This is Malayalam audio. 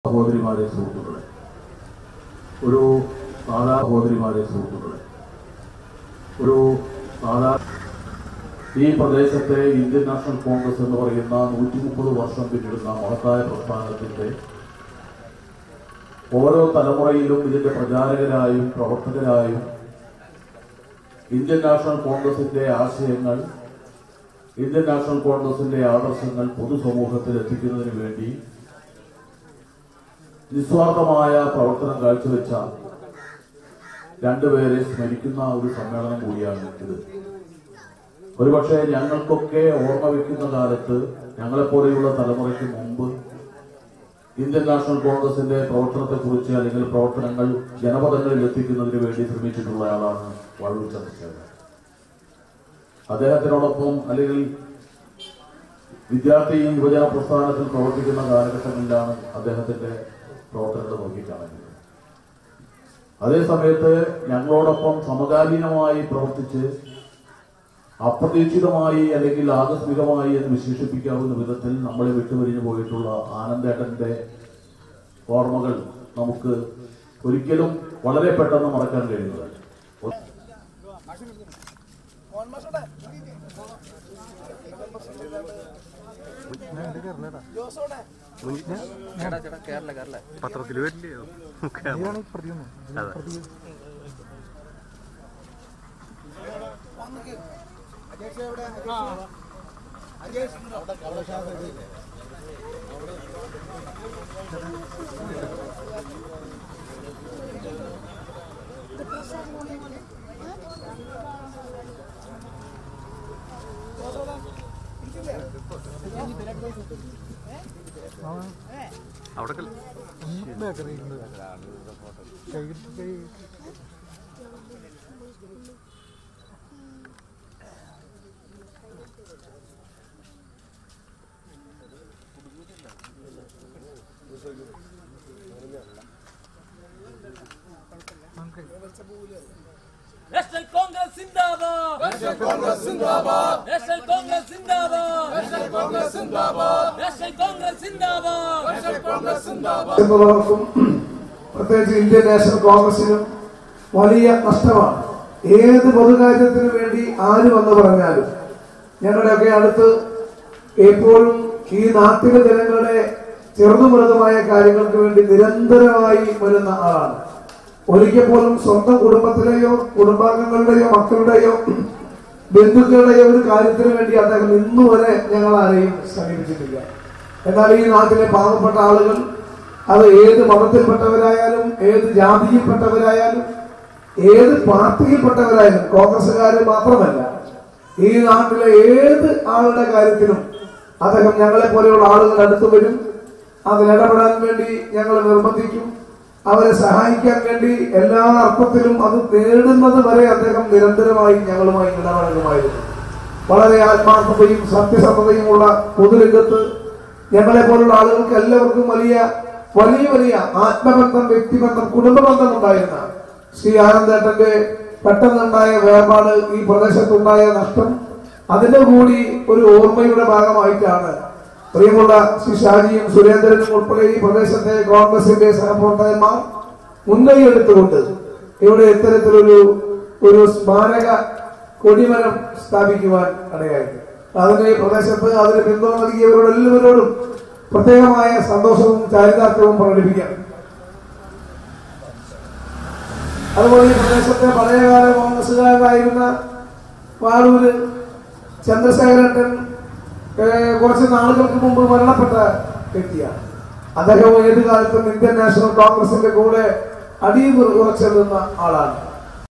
സഹോദരിമാരെ സുഹൃത്തുക്കളെ ഒരു സാധാ സഹോദരിമാരെ സുഹൃത്തുക്കളെ ഒരു സാധാ ഈ പ്രദേശത്തെ ഇന്ത്യൻ നാഷണൽ കോൺഗ്രസ് എന്ന് പറയുന്ന നൂറ്റി മുപ്പത് വർഷം പിന്നിടുന്ന മഹത്തായ പ്രസ്ഥാനത്തിന്റെ ഓരോ തലമുറയിലും ഇതിന്റെ പ്രചാരകരായും പ്രവർത്തകരായും ഇന്ത്യൻ നാഷണൽ കോൺഗ്രസിന്റെ ആശയങ്ങൾ ഇന്ത്യൻ നാഷണൽ കോൺഗ്രസിന്റെ ആദർശങ്ങൾ പൊതുസമൂഹത്തിൽ എത്തിക്കുന്നതിന് വേണ്ടി നിസ്വാർത്ഥമായ പ്രവർത്തനം കാഴ്ചവെച്ച രണ്ടുപേരെ സ്മരിക്കുന്ന ഒരു സമ്മേളനം കൂടിയാണ് ഇത് ഒരുപക്ഷെ ഞങ്ങൾക്കൊക്കെ ഓർമ്മ വയ്ക്കുന്ന കാലത്ത് ഞങ്ങളെപ്പോലെയുള്ള തലമുറയ്ക്ക് മുമ്പ് ഇന്ത്യൻ നാഷണൽ കോൺഗ്രസിന്റെ പ്രവർത്തനത്തെക്കുറിച്ച് അല്ലെങ്കിൽ പ്രവർത്തനങ്ങൾ ജനപദങ്ങളിൽ എത്തിക്കുന്നതിന് വേണ്ടി ശ്രമിച്ചിട്ടുള്ള ആളാണ് വള്ളൂർ ചന്ദ്രശേഖരൻ അദ്ദേഹത്തിനോടൊപ്പം അല്ലെങ്കിൽ വിദ്യാർത്ഥി യുവജന പ്രസ്ഥാനത്തിൽ പ്രവർത്തിക്കുന്ന കാലഘട്ടങ്ങളിലാണ് അദ്ദേഹത്തിന്റെ പ്രവർത്തനങ്ങൾ നോക്കിക്കാണുന്നത് അതേസമയത്ത് ഞങ്ങളോടൊപ്പം സമകാലീനമായി പ്രവർത്തിച്ച് അപ്രതീക്ഷിതമായി അല്ലെങ്കിൽ ആകസ്മികമായി എന്ന് വിശേഷിപ്പിക്കാവുന്ന വിധത്തിൽ നമ്മളെ വിട്ടുപിരിഞ്ഞു പോയിട്ടുള്ള ആനന്ദേട്ടന്റെ ഓർമ്മകൾ നമുക്ക് ഒരിക്കലും വളരെ പെട്ടെന്ന് മറക്കാൻ കഴിയുന്നതല്ല പത്രത്തിൽ വരില്ലയോ അതെ അവിടെ നാഷണൽ കോൺഗ്രസ് സിന്ദാബാദ് നാഷണൽ കോൺഗ്രസ് സിന്ദാബാദ് നാഷണൽ കോൺഗ്രസ് സിന്ദാബാദ് നാഷണൽ കോൺഗ്രസ് സിന്ദാബാദ് നാഷണൽ കോൺഗ്രസ് സിന്ദാബാദ് നാഷണൽ കോൺഗ്രസ് സിന്ദാബാദ് എന്നുള്ളവർക്കും പ്രത്യേകിച്ച് ഇന്ത്യൻ നാഷണൽ കോൺഗ്രസിനും വലിയ നഷ്ടമാണ് ഏത് പൊതുകാര്യത്തിന് വേണ്ടി ആര് വന്ന് പറഞ്ഞാലും ഞങ്ങളുടെയൊക്കെ അടുത്ത് എപ്പോഴും ഈ നാട്ടിലെ ജനങ്ങളുടെ ചെറുതും വലുതുമായ കാര്യങ്ങൾക്ക് വേണ്ടി നിരന്തരമായി വരുന്ന ആളാണ് ഒരിക്കൽ പോലും സ്വന്തം കുടുംബത്തിലെയോ കുടുംബാംഗങ്ങളുടെയോ മക്കളുടെയോ ബന്ധുക്കളുടെയോ ഒരു കാര്യത്തിന് വേണ്ടി അദ്ദേഹം ഇന്നു വരെ ഞങ്ങൾ ആരെയും സമീപിച്ചിട്ടില്ല എന്നാൽ ഈ നാട്ടിലെ പാവപ്പെട്ട ആളുകൾ അത് ഏത് മതത്തിൽപ്പെട്ടവരായാലും ഏത് ജാതിയിൽപ്പെട്ടവരായാലും ഏത് പാർട്ടിയിൽപ്പെട്ടവരായാലും കോൺഗ്രസ്സുകാർ മാത്രമല്ല ഈ നാട്ടിലെ ഏത് ആളുടെ കാര്യത്തിലും അദ്ദേഹം ഞങ്ങളെ പോലെയുള്ള ആളുകൾ അടുത്ത് വരും അതിലിടപെടാൻ വേണ്ടി ഞങ്ങൾ നിർബന്ധിക്കും അവരെ സഹായിക്കാൻ വേണ്ടി എല്ലാ അർത്ഥത്തിലും അത് നേടുന്നത് വരെ അദ്ദേഹം നിരന്തരമായി ഞങ്ങളുമായി ഇടപഴകുമായിരുന്നു വളരെ ആത്മാർത്ഥതയും സത്യസന്ധതയുമുള്ള പൊതുരംഗത്ത് ഞങ്ങളെ പോലുള്ള ആളുകൾക്ക് എല്ലാവർക്കും വലിയ വലിയ വലിയ ആത്മബന്ധം വ്യക്തിബന്ധം കുടുംബബന്ധം ഉണ്ടായിരുന്ന ശ്രീ ആനന്ദേട്ടന്റെ പെട്ടെന്നുണ്ടായ വേർപാട് ഈ പ്രദേശത്തുണ്ടായ നഷ്ടം അതിന്റെ കൂടി ഒരു ഓർമ്മയുടെ ഭാഗമായിട്ടാണ് പ്രിയമുള്ള ശ്രീ ഷാജിയും സുരേന്ദ്രനും ഉൾപ്പെടെ ഈ പ്രദേശത്തെ കോൺഗ്രസിന്റെ സഹപ്രവർത്തകന്മാർ മുൻകൈ എടുത്തുകൊണ്ട് ഇവിടെ ഇത്തരത്തിലൊരു ഒരു സ്മാരക കൊടിമരം സ്ഥാപിക്കുവാൻ ഇടയായി അതിന് ഈ പ്രദേശത്ത് അതിന് പിന്തുണ നൽകിയവരോട് എല്ലാവരോടും പ്രത്യേകമായ സന്തോഷവും ചാരിതാർത്ഥ്യവും പ്രകടിപ്പിക്കാം അതുപോലെ ഈ പ്രദേശത്തെ പഴയകാല കോൺഗ്രസുകാരനായിരുന്ന വാളൂര് ചന്ദ്രശേഖരൻ ഏഹ്, കുറച്ച് നാളുകൾക്ക് മുമ്പ് മരണപ്പെട്ട വ്യക്തിയാണ് അദ്ദേഹം ഏത് കാലത്തും ഇന്ത്യൻ നാഷണൽ കോൺഗ്രസിന്റെ കൂടെ അടിയുറച്ചു നിന്ന ആളാണ്